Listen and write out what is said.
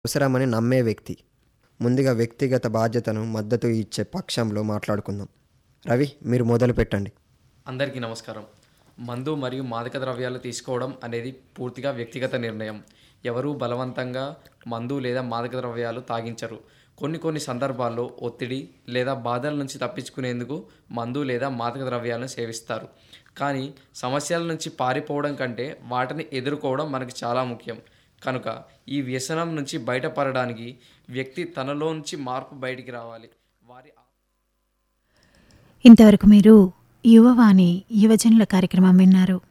అవసరమని నమ్మే వ్యక్తి ముందుగా వ్యక్తిగత బాధ్యతను మద్దతు ఇచ్చే పక్షంలో మాట్లాడుకుందాం రవి మీరు మొదలు పెట్టండి అందరికీ నమస్కారం మందు మరియు మాదక ద్రవ్యాలు తీసుకోవడం అనేది పూర్తిగా వ్యక్తిగత నిర్ణయం ఎవరూ బలవంతంగా మందు లేదా మాదక ద్రవ్యాలు తాగించరు కొన్ని కొన్ని సందర్భాల్లో ఒత్తిడి లేదా బాధల నుంచి తప్పించుకునేందుకు మందు లేదా మాదక ద్రవ్యాలను సేవిస్తారు కానీ సమస్యల నుంచి పారిపోవడం కంటే వాటిని ఎదుర్కోవడం మనకు చాలా ముఖ్యం కనుక ఈ వ్యసనం నుంచి బయటపడడానికి వ్యక్తి తనలోంచి మార్పు బయటికి రావాలి వారి ఇంతవరకు మీరు యువవాణి యువజనుల కార్యక్రమం విన్నారు